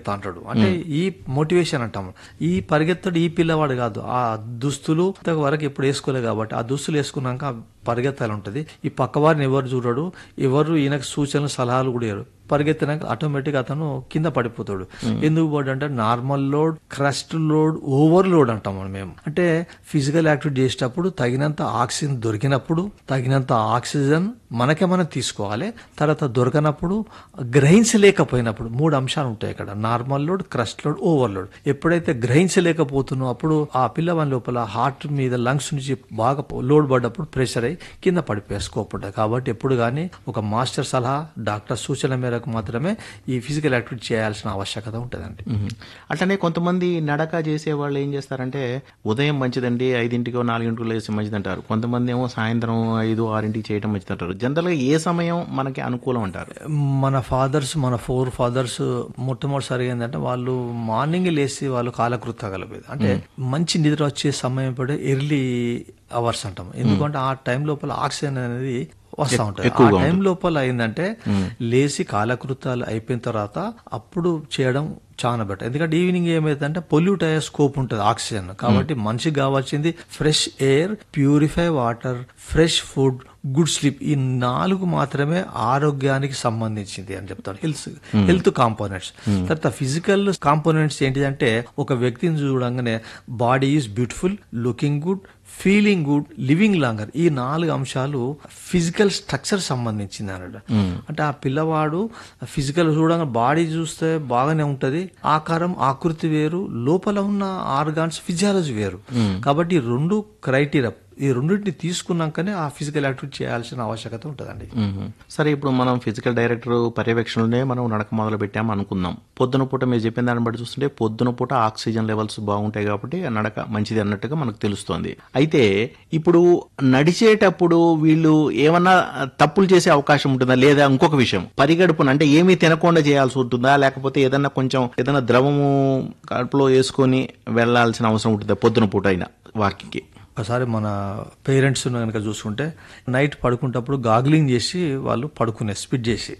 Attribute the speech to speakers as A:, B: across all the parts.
A: చెప్తా అంటాడు అంటే ఈ మోటివేషన్ అంటాం ఈ పరిగెత్తడు ఈ పిల్లవాడు కాదు ఆ దుస్తులు వరకు ఎప్పుడు వేసుకోలేదు కాబట్టి ఆ దుస్తులు వేసుకున్నాక పరిగెత్తాలి ఉంటది ఈ పక్కవారిని ఎవరు చూడడు ఎవరు ఈయనకు సూచనలు సలహాలు కూడా ఇవ్వరు పరిగెత్తినాక ఆటోమేటిక్ అతను కింద పడిపోతాడు ఎందుకు పడ్డ అంటే normal load crust load overload అంటాం మనం మేము అంటే ఫిజికల్ యాక్టివిటీ చేసేటప్పుడు తగినంత ఆక్సిజన్ దొరికినప్పుడు తగినంత ఆక్సిజన్ మనకే మనం తీసుకోవాలి తర్వాత దొరకనప్పుడు గ్రహించలేకపోయినప్పుడు మూడు అంశాలు ఉంటాయి ఇక్కడ normal load crust load overload ఎప్పుడైతే గ్రహించలేకపోతున్నో అప్పుడు ఆ పిల్లవాని లోపల హార్ట్ మీద లంగ్స్ నుంచి బాగా లోడ్ పడ్డప్పుడు ప్రెషర్ అయి కింద పడిపోయే స్కోప్ ఉంటుంది కాబట్టి ఎప్పుడు కానీ ఒక మాస్టర్ సలహా డాక్టర్ సూచన మేరకు మాత్రమే ఈ ఫిజికల్ యాక్టివిటీ చేయాల్సిన ఆవశ్యకత ఉంటుందండి
B: మ్మ్. అట్లనే కొంతమంది నడక చేసే వాళ్ళు ఏం చేస్తారంటే ఉదయం మంచిదండి ఐదింటికో నాలుగింటికో లేసి మంచిదంటారు కొంతమంది ఏమో సాయంత్రం ఐదు ఆరింటికి చేయడం మంచిదంటారు జనరల్గా ఏ సమయం మనకి అనుకూలం అంటారు
A: మన ఫాదర్స్ మన ఫోర్ ఫాదర్స్ మొట్టమొదటిసారి ఏంటంటే వాళ్ళు మార్నింగ్ లేచి వాళ్ళు కాలకృతగలపోయేది అంటే మంచి నిద్ర వచ్చే సమయం పడే ఎర్లీ అవర్స్ అంటాం ఎందుకంటే ఆ టైం లోపల ఆక్సిజన్ అనేది వస్తూ ఉంటుంది ఆ టైం లోపల ఏంటంటే లేచి కాలకృతాలు అయిపోయిన తర్వాత అప్పుడు చేయడం చాలా బెటర్ ఎందుకంటే ఈవినింగ్ ఏమైందంటే పొల్యూట్ అయ్యే స్కోప్ ఉంటుంది ఆక్సిజన్ కాబట్టి మనిషికి కావాల్సింది fresh air purify water fresh food good sleep ఈ నాలుగు మాత్రమే ఆరోగ్యానికి సంబంధించింది అని చెప్తాను హెల్త్ హెల్త్ కాంపోనెంట్స్ తర్వాత ఫిజికల్ కాంపోనెంట్స్ ఏంటిదంటే ఒక వ్యక్తిని చూడంగానే body is beautiful looking good feeling good living longer ఈ నాలుగు అంశాలు ఫిజికల్ స్ట్రక్చర్ సంబంధించింది అన్నట్టు అంటే ఆ పిల్లవాడు ఫిజికల్ చూడంగా బాడీ చూస్తే బాగానే ఉంటది ఆకారం ఆకృతి వేరు లోపల ఉన్న ఆర్గాన్స్ ఫిజియాలజీ వేరు కాబట్టి ఈ రెండు క్రైటీరియా ఈ రెండింటిని తీసుకున్నాకనే ఆ ఫిజికల్ యాక్టివిటీ చేయాల్సిన ఆవశ్యకత ఉంటుందండి
B: మ్మ్. సరే ఇప్పుడు మనం ఫిజికల్ డైరెక్టర్ పర్యవేక్షణలోనే మనం నడక మొదలు పెట్టాము అనుకుందాం పొద్దున పూట మీరు చెప్పిన దాన్ని బట్టి చూస్తుంటే పొద్దున పూట ఆక్సిజన్ లెవెల్స్ బాగుంటాయి కాబట్టి ఆ నడక మంచిది అన్నట్టుగా మనకు తెలుస్తోంది అయితే ఇప్పుడు నడిచేటప్పుడు వీళ్ళు ఏమన్నా తప్పులు చేసే అవకాశం ఉంటుందా లేదా ఇంకొక విషయం పరిగడుపున అంటే ఏమీ తినకుండా చేయాల్సి ఉంటుందా లేకపోతే ఏదన్నా కొంచెం ఏదైనా ద్రవము కడుపులో వేసుకొని వెళ్లాల్సిన అవసరం ఉంటుందా పొద్దున పూట అయినా వాకింగ్కి
A: ఒకసారి మన పేరెంట్స్ కనుక చూసుకుంటే నైట్ పడుకుంటప్పుడు గాగ్లింగ్ చేసి వాళ్ళు పడుకునే స్పిట్ చేసి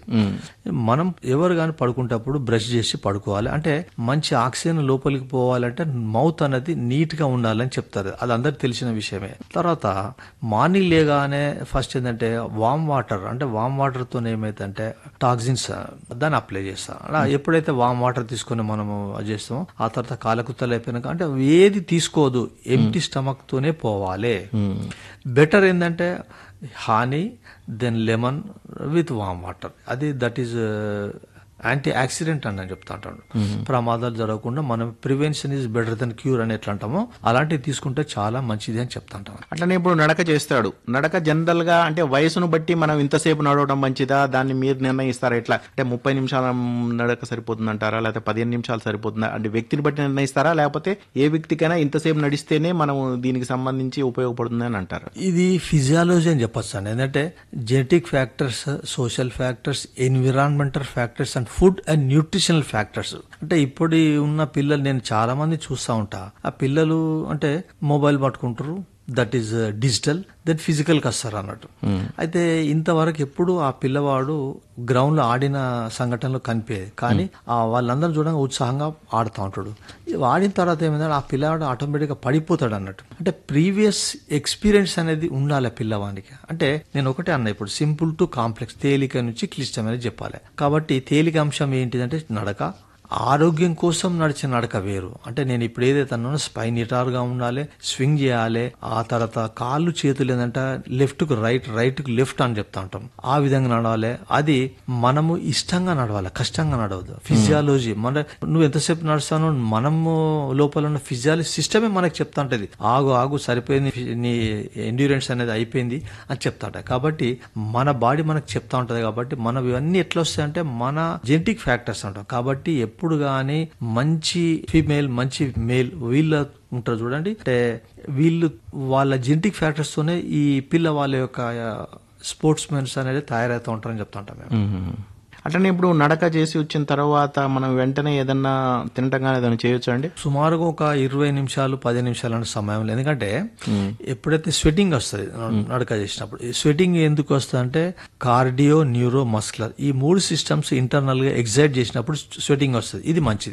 A: మనం ఎవరు కానీ పడుకుంటప్పుడు బ్రష్ చేసి పడుకోవాలి అంటే మంచి ఆక్సిజన్ లోపలికి పోవాలంటే మౌత్ అనేది నీట్ గా ఉండాలని చెప్తారు అది అందరికి తెలిసిన విషయమే తర్వాత మార్నింగ్ లేగానే ఫస్ట్ ఏంటంటే వామ్ వాటర్ అంటే వామ్ వాటర్ తో ఏమైతుందంటే టాక్సిన్స్ దాన్ని అప్లై చేస్తాం అలా ఎప్పుడైతే వామ్ వాటర్ తీసుకొని మనము అది చేస్తామో ఆ తర్వాత కాలకుత్తలు అయిపోయినాక అంటే ఏది తీసుకోదు ఎంటీ స్టమక్ తోనే పోవాలి బెటర్ ఏంటంటే honey then lemon with warm water అది దట్ ఈస్ యాంటీ యాక్సిడెంట్ అని నేను చెప్తా అంటాను ప్రమాదాలు జరగకుండా మనం prevention is better than cure అని ఎట్లా అంటామో అలాంటివి తీసుకుంటే చాలా మంచిది అని చెప్తా అంటాం
B: అట్లనే ఇప్పుడు నడక చేస్తాడు నడక జనరల్ గా అంటే వయసును బట్టి మనం ఇంతసేపు నడవడం మంచిదా దాన్ని మీరు నిర్ణయిస్తారా ఎట్లా అంటే ముప్పై నిమిషాల నడక సరిపోతుంది అంటారా లేకపోతే పదిహేను నిమిషాలు సరిపోతుందా అంటే వ్యక్తిని బట్టి నిర్ణయిస్తారా లేకపోతే ఏ వ్యక్తికైనా ఇంతసేపు నడిస్తేనే మనం దీనికి సంబంధించి ఉపయోగపడుతుంది అని అంటారు
A: ఇది ఫిజియాలజీ అని చెప్పొచ్చు అండి ఏంటంటే genetic factors social factors environmental factors and food and nutritional factors అంటే ఇప్పుడు ఉన్న పిల్లలు నేను చాలా మంది చూస్తా ఉంటా ఆ పిల్లలు అంటే మొబైల్ పట్టుకుంటారు that is digital then physical వస్తారు అన్నట్టు అయితే ఇంతవరకు ఎప్పుడు ఆ పిల్లవాడు గ్రౌండ్ లో ఆడిన సంఘటనలు కనిపించేది కానీ ఆ వాళ్ళందరూ చూడంగా ఉత్సాహంగా ఆడుతూ ఉంటాడు ఆడిన తర్వాత ఏమైందంటే ఆ పిల్లవాడు ఆటోమేటిక్ గా పడిపోతాడు అన్నట్టు అంటే ప్రీవియస్ ఎక్స్పీరియన్స్ అనేది ఉండాలి ఆ పిల్లవానికి అంటే నేను ఒకటే అన్న ఇప్పుడు సింపుల్ టు కాంప్లెక్స్ తేలిక నుంచి క్లిష్టమని చెప్పాలి కాబట్టి తేలిక అంశం ఏంటిదంటే నడక ఆరోగ్యం కోసం నడిచే నడక వేరు అంటే నేను ఇప్పుడు ఏదైతే అన్నానో స్పైన్ గా ఉండాలి స్వింగ్ చేయాలి ఆ తర్వాత కాళ్ళు చేతులు ఏంటంటే లెఫ్ట్ కు రైట్ రైట్ కు లెఫ్ట్ అని చెప్తా ఉంటాం ఆ విధంగా నడవాలి అది మనము ఇష్టంగా నడవాలి కష్టంగా నడవద్దు ఫిజియాలజీ మన నువ్వు ఎంతసేపు నడుస్తానో మనము లోపల ఉన్న ఫిజియాలజీ సిస్టమే మనకు చెప్తా ఉంటది ఆగు ఆగు సరిపోయింది నీ ఎండ్యూరెన్స్ అనేది అయిపోయింది అని చెప్తా ఉంటాయి కాబట్టి మన బాడీ మనకు చెప్తా ఉంటది కాబట్టి మనం ఇవన్నీ ఎట్లా వస్తాయంటే మన జెనెటిక్ ఫ్యాక్టర్స్ అంటాం కాబట్టి ఎప్పుడు కానీ మంచి ఫీమేల్ మంచి మేల్ వీళ్ళ ఉంటారు చూడండి అంటే వీళ్ళు వాళ్ళ జెనెటిక్ ఫ్యాక్టర్స్ తోనే ఈ పిల్ల వాళ్ళ యొక్క స్పోర్ట్స్ మెన్స్ అనేది తయారవుతూ ఉంటారని చెప్తా ఉంటాం మేము
B: అట్లనే ఇప్పుడు నడక చేసి వచ్చిన తర్వాత మనం వెంటనే ఏదన్నా తినటం కానీ ఏదైనా చేయొచ్చా అండి
A: సుమారుగా ఒక ఇరవై నిమిషాలు పది నిమిషాలు అనే సమయంలో ఎందుకంటే ఎప్పుడైతే స్వెటింగ్ వస్తుంది నడక చేసినప్పుడు ఈ స్వెటింగ్ ఎందుకు వస్తుంది అంటే కార్డియో న్యూరో మస్కులర్ ఈ మూడు సిస్టమ్స్ ఇంటర్నల్ గా ఎగ్జైట్ చేసినప్పుడు స్వెటింగ్ వస్తుంది ఇది మంచిది